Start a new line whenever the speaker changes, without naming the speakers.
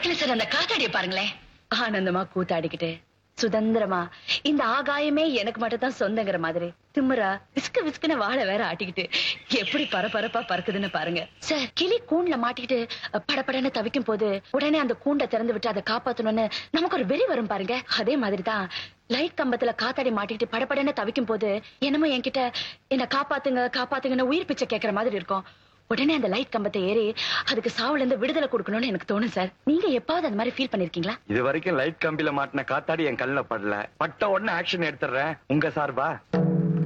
வைக்கல சார் அந்த காத்தாடிய பாருங்களேன் ஆனந்தமா கூத்தாடிக்கிட்டு சுதந்திரமா இந்த ஆகாயமே எனக்கு மட்டும் தான் சொந்தங்கிற மாதிரி திமிரா விஸ்கு விஸ்குன்னு வாழை வேற ஆட்டிக்கிட்டு எப்படி பரபரப்பா பறக்குதுன்னு பாருங்க சார் கிளி கூண்டுல மாட்டிக்கிட்டு அஹ், படபடன்னு தவிக்கும் போது உடனே அந்த கூண்டை திறந்து விட்டு அதை காப்பாத்தணும்னு நமக்கு ஒரு வெறி வரும் பாருங்க அதே மாதிரி தான் லைட் கம்பத்துல காத்தாடி மாட்டிக்கிட்டு படபடன்னு தவிக்கும் போது என்னமோ என்கிட்ட என்ன காப்பாத்துங்க காப்பாத்துங்கன்னு உயிர் பிச்சை கேட்கற மாதிரி இருக்கும் உடனே அந்த லைட் கம்பத்தை ஏறி அதுக்கு சாவுல இருந்து விடுதலை கொடுக்கணும்னு எனக்கு தோணும் சார் நீங்க எப்பாவது அந்த மாதிரி ஃபீல் பண்ணிருக்கீங்களா
இது வரைக்கும் லைட் கம்பியில மாட்டின காத்தாடி என் கல்ல படல பட்ட உடனே ஆக்ஷன் எடுத்துறேன் உங்க சார்பா